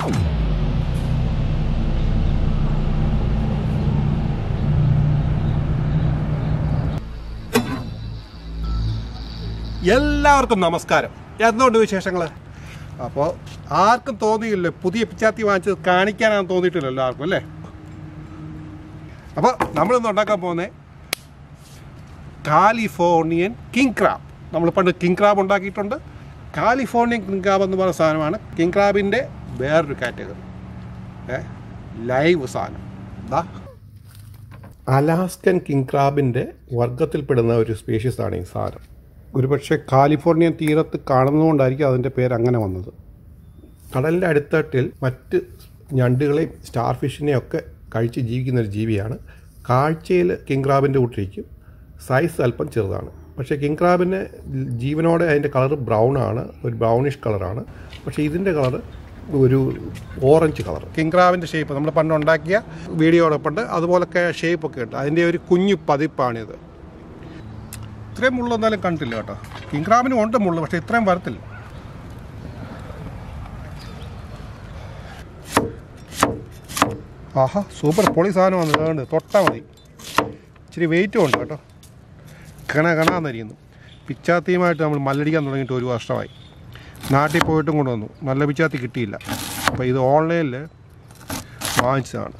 എല്ലാവർക്കും നമസ്കാരം എന്തുകൊണ്ട് വിശേഷങ്ങൾ അപ്പോൾ ആർക്കും തോന്നിയില്ല പുതിയ പിച്ചാത്തി വാങ്ങിച്ചത് കാണിക്കാനാണെന്ന് തോന്നിയിട്ടില്ലല്ലോ ആർക്കും അല്ലേ അപ്പോൾ നമ്മളിന്ന് ഉണ്ടാക്കാൻ പോകുന്നത് കാലിഫോർണിയൻ കിങ് ക്രാബ് നമ്മൾ പണ്ട് കിങ് ക്രാബ് ഉണ്ടാക്കിയിട്ടുണ്ട് കാലിഫോർണിയൻ കിങ് ക്രാബ് എന്ന് പറയുന്ന സാധനമാണ് കിങ് ക്രാബിൻ്റെ വേറൊരു കാറ്റഗറി ഏ ലൈവ് സാധനം ദാ അലാസ്കൻ കിങ് ക്രാബിൻ്റെ വർഗത്തിൽപ്പെടുന്ന ഒരു സ്പീഷീസ് ആണ് ഈ സാധനം ഒരുപക്ഷെ കാലിഫോർണിയൻ തീരത്ത് കാണുന്നതുകൊണ്ടായിരിക്കും അതിൻ്റെ പേര് അങ്ങനെ വന്നത് കടലിൻ്റെ അടിത്തട്ടിൽ മറ്റ് ഞണ്ടുകളെയും സ്റ്റാർ ഫിഷിനെയും ഒക്കെ കഴിച്ച് ജീവിക്കുന്ന ഒരു ജീവിയാണ് കാഴ്ചയിൽ കിങ് ക്രാബിൻ്റെ കൂട്ടിരിക്കും സൈസ് അല്പം ചെറുതാണ് പക്ഷേ കിങ് ക്രാബിന് ജീവനോടെ അതിൻ്റെ കളർ ബ്രൗൺ ആണ് ഒരു ബ്രൗണിഷ് കളറാണ് പക്ഷേ ഇതിൻ്റെ കളർ ഒരു ഓറഞ്ച് കളർ കിങ് ക്രാബിൻ്റെ ഷേപ്പ് നമ്മൾ പണ്ട് ഉണ്ടാക്കിയ വീഡിയോടൊപ്പം ഉണ്ട് അതുപോലൊക്കെ ഷേപ്പൊക്കെ ഉണ്ട് അതിൻ്റെ ഒരു കുഞ്ഞു പതിപ്പാണിത് ഇത്രയും മുള്ള എന്തായാലും കണ്ടില്ല കേട്ടോ കിങ് ക്രാബിനും ഉണ്ട് മുള്ളു പക്ഷേ ഇത്രയും വരത്തില്ല ആഹാ സൂപ്പർ പൊളി സാധനമാണ് അതുകൊണ്ട് തൊട്ടാൽ മതി ഇച്ചിരി വെയിറ്റും ഉണ്ട് കേട്ടോ കണ കണാന്നരിയുന്നു പിച്ചാത്തിയുമായിട്ട് നമ്മൾ മല്ലടിക്കാൻ തുടങ്ങിയിട്ട് ഒരു വർഷമായി നാട്ടിൽ പോയിട്ടും കൊണ്ടുവന്നു നല്ല പിച്ചാത്തി കിട്ടിയില്ല അപ്പോൾ ഇത് ഓൺലൈനിൽ വാങ്ങിച്ചതാണ്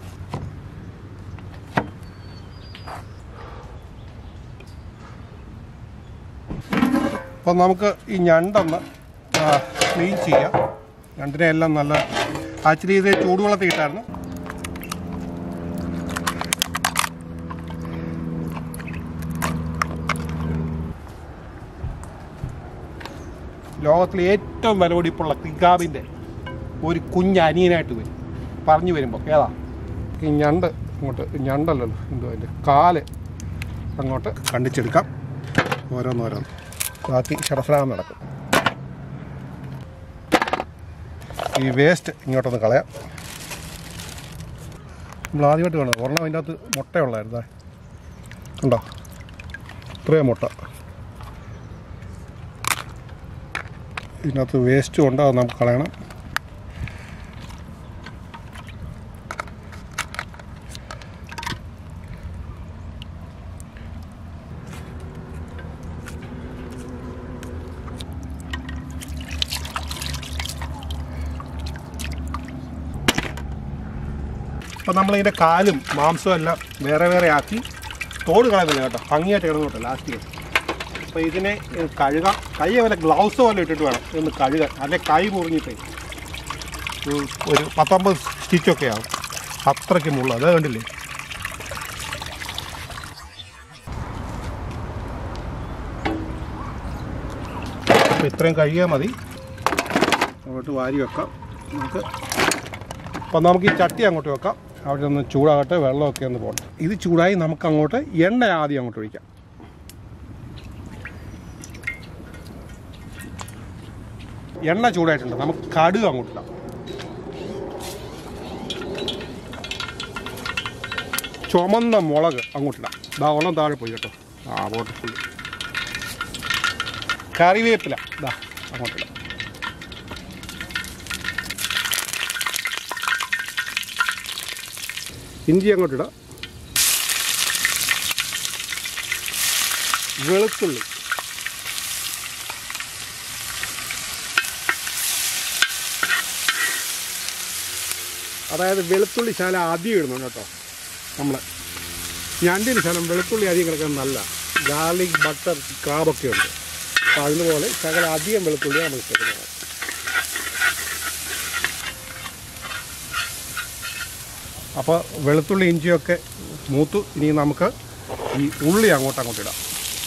അപ്പോൾ നമുക്ക് ഈ ഞണ്ടൊന്ന് ക്ലീൻ ചെയ്യാം ഞണ്ടിനെ എല്ലാം നല്ല ആക്ച്വലി ഇത് ചൂടുവെള്ളത്തിൽ ഇട്ടായിരുന്നു ലോകത്തിലെ ഏറ്റവും വിലപിടിപ്പുള്ള കിഗാബിൻ്റെ ഒരു കുഞ്ഞനിയനായിട്ട് വരും പറഞ്ഞു വരുമ്പോൾ ഏതാ ഈ ഞണ്ട് അങ്ങോട്ട് ഞണ്ടല്ലല്ലോ എന്തോ അതിൻ്റെ കാല് അങ്ങോട്ട് കണ്ടിച്ചെടുക്കാം ഓരോന്നോരോന്ന് ബാക്കി ഷടഫ്രാൻ നടക്കും ഈ വേസ്റ്റ് ഇങ്ങോട്ടൊന്ന് കളയാം നമ്മൾ ആദ്യമായിട്ട് വേണം ഒരെണ്ണം അതിൻ്റെ അകത്ത് മുട്ടയുള്ളായിരുന്നേ ഉണ്ടോ ഇത്രയും മുട്ട ഇതിനകത്ത് വേസ്റ്റും ഉണ്ട് അത് നമുക്ക് കളയണം അപ്പം നമ്മളിതിൻ്റെ കാലും മാംസവും എല്ലാം വേറെ വേറെ ആക്കി തോട് കളയുന്നില്ല കേട്ടോ ഭംഗിയായിട്ട് കിടന്നോട്ടെ ലാസ്റ്റ് അപ്പോൾ ഇതിനെ ഏഹ്, കഴുകാം കൈ വല്ല ഗ്ലൗസ് പോലെ ഇട്ടിട്ട് വേണം ഇതൊന്ന് കഴുകാൻ അല്ലെ കൈ മുറിഞ്ഞിട്ടേ ഒരു- ഒരു പത്തൊമ്പത് സ്റ്റിച്ചൊക്കെ ആവും അത്രയ്ക്ക് മുള്ള അത് കണ്ടില്ലേ അപ്പോൾ ഇത്രയും കഴുകിയാൽ മതി അങ്ങോട്ട് വാരി വെക്കാം നമുക്ക് അപ്പം നമുക്ക് ഈ ചട്ടി അങ്ങോട്ട് വെക്കാം അവിടെ ഒന്ന് ചൂടാകട്ടെ വെള്ളമൊക്കെ ഒന്ന് പോട്ടെ ഇത് ചൂടായി നമുക്ക് അങ്ങോട്ട് എണ്ണ ആദ്യം അങ്ങോട്ട് ഒഴിക്കാം എണ്ണ ചൂടായിട്ടുണ്ട് നമുക്ക് കടുക് അങ്ങോട്ട് ഇടാം ചുമന്ന മുളക് അങ്ങോട്ടിടാം ദാ ഒണം താഴെ പോയി കേട്ടോ ആ പോട്ടെ ഫുള്ള് കറിവേപ്പില ദാ അങ്ങോട്ടിടാം ഇഞ്ചി അങ്ങോട്ടിടാം വെളുത്തുള്ളി അതായത് വെളുത്തുള്ളി ശാല അധികം ഇടണം കേട്ടോ നമ്മൾ ഞണ്ടിന് ശകലം വെളുത്തുള്ളി അധികം കിടക്കാൻ നല്ല ഗാർലിക് ബട്ടർ ക്രാബൊക്കെ ഉണ്ട് അപ്പോൾ അതുപോലെ ശകലം അധികം വെളുത്തുള്ളി നമ്മൾ ഇട്ടേക്കുന്നത് അപ്പോൾ വെളുത്തുള്ളി ഇഞ്ചിയൊക്കെ മൂത്തു ഇനി നമുക്ക് ഈ ഉള്ളി അങ്ങോട്ട് അങ്ങോട്ട് ഇടാം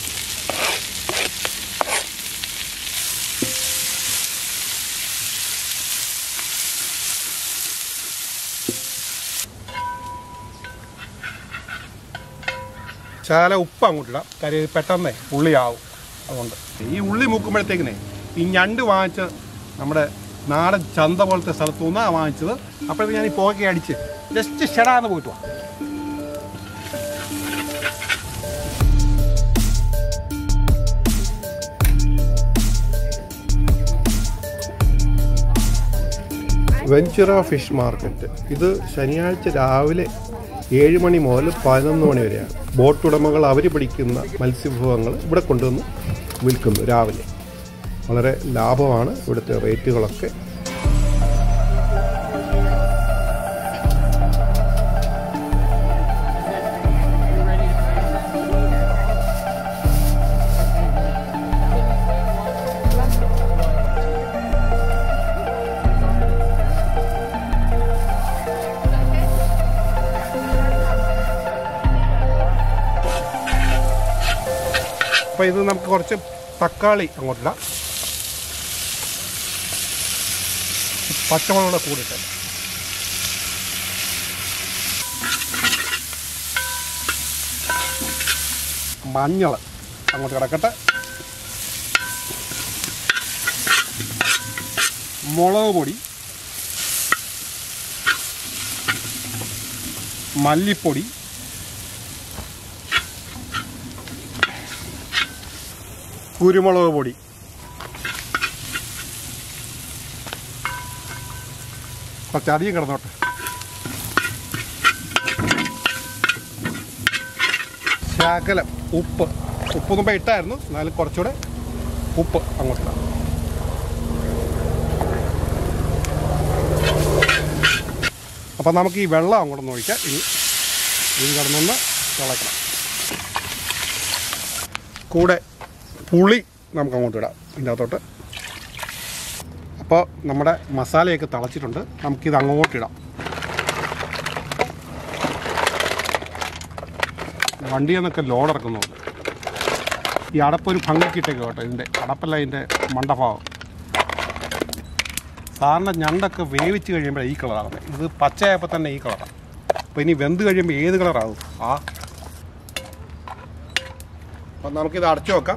ശാല ഉപ്പ് അങ്ങോട്ട് ഇടാം കാര്യം ഇത് പെട്ടെന്നേ ഉള്ളിയാവും അതുകൊണ്ട് ഈ ഉള്ളി മൂക്കുമ്പോഴത്തേക്കിനെ ഈ ഞണ്ട് വാങ്ങിച്ച് നമ്മുടെ നാടൻ ചന്ത പോലത്തെ സ്ഥലത്തു നിന്നാണ് വാങ്ങിച്ചത് അപ്പോഴത്തേക്ക് ഞാൻ ഈ പോകെ അടിച്ച് ജസ്റ്റ് ഷെടാന്ന് പോയിട്ട് വാ വെഞ്ചുറ ഫിഷ് മാർക്കറ്റ് ഇത് ശനിയാഴ്ച രാവിലെ ഏഴ് മണി മുതൽ പതിനൊന്ന് മണി വരെയാണ് ബോട്ട് ഉടമകൾ അവർ പിടിക്കുന്ന മത്സ്യവിഭവങ്ങൾ ഇവിടെ കൊണ്ടുവന്ന് വിൽക്കുന്നു രാവിലെ വളരെ ലാഭമാണ് ഇവിടുത്തെ റേറ്റുകളൊക്കെ അപ്പോൾ ഇത് നമുക്ക് കുറച്ച് തക്കാളി അങ്ങോട്ടിടാം പച്ചമുളകുടെ കൂടിട്ട് മഞ്ഞൾ അങ്ങോട്ട് കിടക്കട്ടെ മുളക് പൊടി മല്ലിപ്പൊടി കുരുമുളക് പൊടി കുറച്ച് അധികം കിടന്നോട്ടെ ശകലം ഉപ്പ് ഉപ്പ് മുമ്പ് ഇട്ടായിരുന്നു എന്നാലും കുറച്ചുകൂടെ ഉപ്പ് അങ്ങോട്ടിടാം അപ്പം നമുക്ക് ഈ വെള്ളം അങ്ങോട്ടൊന്ന് ഒഴിക്കാം ഇനി ഇത് കിടന്നൊന്ന് തിളക്കണം കൂടെ പുളി നമുക്ക് അങ്ങോട്ട് ഇടാം ഇതിൻ്റെ അകത്തോട്ട് അപ്പോൾ നമ്മുടെ മസാലയൊക്കെ തിളച്ചിട്ടുണ്ട് നമുക്കിത് അങ്ങോട്ട് ഇടാം വണ്ടിയിൽ നിന്നൊക്കെ ലോഡ് ഇറക്കുന്നുണ്ട് ഈ അടപ്പൊരു ഭംഗിക്കിട്ടേക്ക് കേട്ടോ ഇതിൻ്റെ അടപ്പല്ല ഇതിൻ്റെ മണ്ടഭാവം സാറിൻ്റെ ഞണ്ടൊക്കെ വേവിച്ച് കഴിയുമ്പോൾ ഈ കളറാണ് ഇത് പച്ചയായപ്പോൾ തന്നെ ഈ കളറാണ് അപ്പോൾ ഇനി വെന്ത് കഴിയുമ്പോൾ ഏത് കളറാകും ആ അപ്പം നമുക്കിത് അടച്ചു വെക്കാം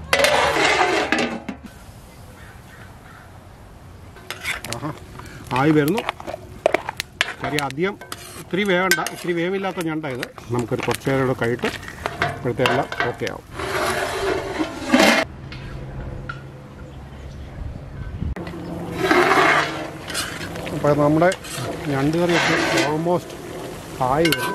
ആഹാ ആയി വരുന്നു കറി അധികം ഇത്തിരി വേവണ്ട ഇത്തിരി വേവില്ലാത്ത ഞണ്ട ഇത് നമുക്കൊരു കുറച്ച് നേരം കൂടെ കഴിയിട്ട് ഇപ്പോഴത്തെല്ലാം ഓക്കെ ആവും അപ്പോൾ നമ്മുടെ ഞണ്ട് കറിയൊക്കെ ഓൾമോസ്റ്റ് ആയി വരും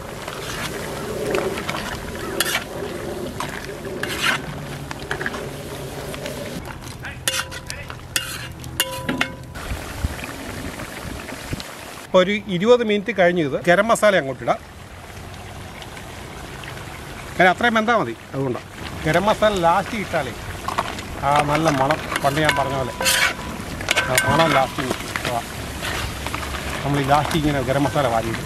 ഇപ്പോൾ ഒരു ഇരുപത് മിനിറ്റ് കഴിഞ്ഞ് ഇത് ഗരം മസാല അങ്ങോട്ട് ഇടാം കാര്യം അത്രയും വെന്താൽ മതി അതുകൊണ്ടാണ് ഗരം മസാല ലാസ്റ്റ് ഇട്ടാലേ ആ നല്ല മണം പണ്ട് ഞാൻ പറഞ്ഞ പോലെ ആ മണം ലാസ്റ്റ് നമ്മൾ ഈ ലാസ്റ്റ് ഇങ്ങനെ ഗരം മസാല വാരിയിടും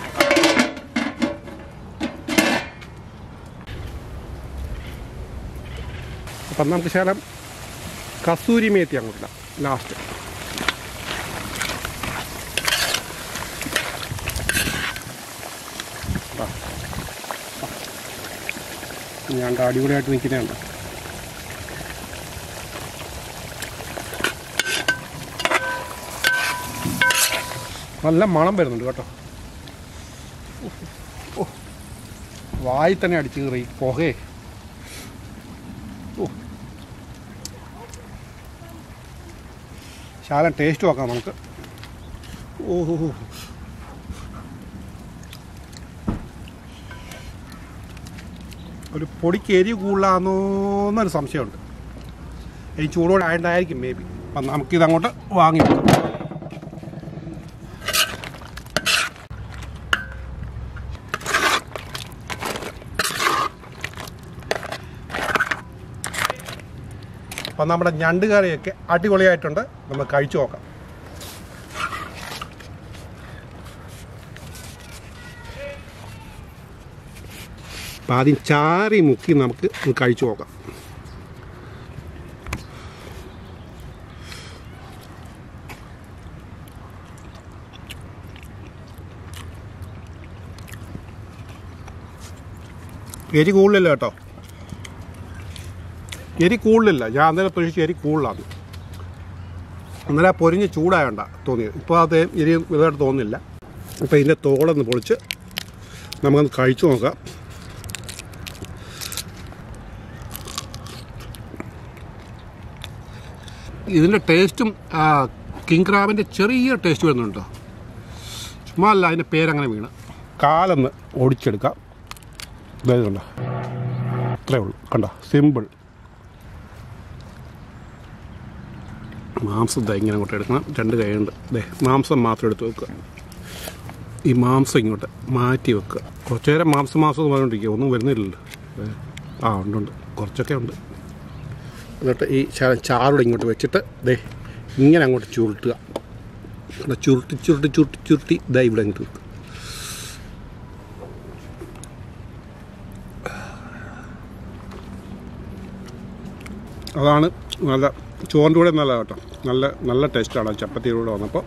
അപ്പം നമുക്ക് ശകലം കസൂരി മേത്തി അങ്ങോട്ടിടാം ലാസ്റ്റ് ഞാൻ അടിപൊളിയായിട്ട് നിൽക്കുന്നതാണ് നല്ല മണം വരുന്നുണ്ട് കേട്ടോ ഓ, വായി തന്നെ അടിച്ചു കയറി പുകയെ ഓ ശാലം ടേസ്റ്റ് നോക്കാം നമുക്ക് ഓഹോ ഒരു പൊടിക്ക് എരി കൂടുതലാണെന്നൊരു സംശയമുണ്ട് ഈ ചൂടോടെ ആയതുകൊണ്ടായിരിക്കും മേ ബി അപ്പം നമുക്കിതങ്ങോട്ട് വാങ്ങി വെക്കാം അപ്പം നമ്മുടെ ഞണ്ട് കറിയൊക്കെ അടിപൊളിയായിട്ടുണ്ട് നമുക്ക് കഴിച്ചു നോക്കാം അപ്പം ആദ്യം ചാറി മുക്കി നമുക്ക് ഒന്ന് കഴിച്ചു നോക്കാം എരി കൂടുതലില്ല കേട്ടോ എരി കൂടുതലില്ല ഞാൻ അന്നേരം പ്രതീക്ഷിച്ചു എരി കൂടുതലാണ് അന്നേരം ആ പൊരിഞ്ഞ് ചൂടായണ്ട തോന്നിയത് ഇപ്പോൾ അത് എരി ഇതായിട്ട് തോന്നുന്നില്ല അപ്പോൾ ഇതിൻ്റെ തോളൊന്ന് പൊളിച്ച് നമുക്കൊന്ന് കഴിച്ചു നോക്കാം ഇതിൻ്റെ ടേസ്റ്റും കിങ് ക്രാബിൻ്റെ ചെറിയ ടേസ്റ്റ് വരുന്നുണ്ടോ ചുമ്മാ അല്ല അതിൻ്റെ പേരങ്ങനെ വീണ് കാലൊന്ന് ഓടിച്ചെടുക്കാം ഇതായത് കണ്ടോ ഇത്രേ ഉള്ളൂ കണ്ടോ സിമ്പിൾ മാംസം ദാ ഇങ്ങനെ അങ്ങോട്ട് എടുക്കണം രണ്ട് കൈയുണ്ട് ദേ മാംസം മാത്രം എടുത്ത് വെക്കുക ഈ മാംസം ഇങ്ങോട്ട് മാറ്റി വെക്കുക കുറച്ച് നേരം മാംസം മാംസം എന്ന് പറഞ്ഞുകൊണ്ടിരിക്കുക ഒന്നും വരുന്നില്ലല്ലോ ദേ. ആ ഉണ്ട് ഉണ്ട് കുറച്ചൊക്കെ ഉണ്ട് എന്നിട്ട് ഈ ചാ- ചാറൂടെ ഇങ്ങോട്ട് വെച്ചിട്ട് ദേ ഇങ്ങനെ അങ്ങോട്ട് ചുരുട്ടുക ഇവിടെ ചുരുട്ടി ചുരുട്ടി ചുരുട്ടി ചുരുട്ടി ഇതാ ഇവിടെ അങ്ങോട്ട് വെക്കുക അതാണ് നല്ല ചോറിൻ്റെ കൂടെ നല്ല കേട്ടോ നല്ല നല്ല ടേസ്റ്റാണ് ആ ചപ്പാത്തിയുടെ കൂടെ വന്നപ്പോൾ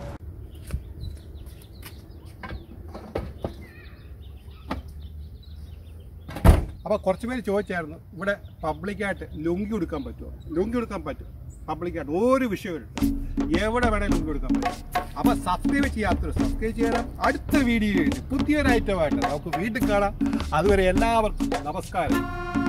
അപ്പോൾ കുറച്ച് പേര് ചോദിച്ചായിരുന്നു ഇവിടെ പബ്ലിക്കായിട്ട് ലുങ്കി കൊടുക്കാൻ പറ്റുമോ ലുങ്കി കൊടുക്കാൻ പറ്റും പബ്ലിക്കായിട്ട് ഒരു വിഷയമില്ല എവിടെ വേണേലും ലുങ്കി കൊടുക്കാൻ പറ്റും അപ്പോൾ സബ്സ്ക്രൈബ് ചെയ്യാത്തവർ സബ്സ്ക്രൈബ് ചെയ്യണം അടുത്ത വീഡിയോയിൽ പുതിയൊരു ഐറ്റമായിട്ട് നമുക്ക് വീണ്ടും കാണാം അതുവരെ എല്ലാവർക്കും നമസ്കാരം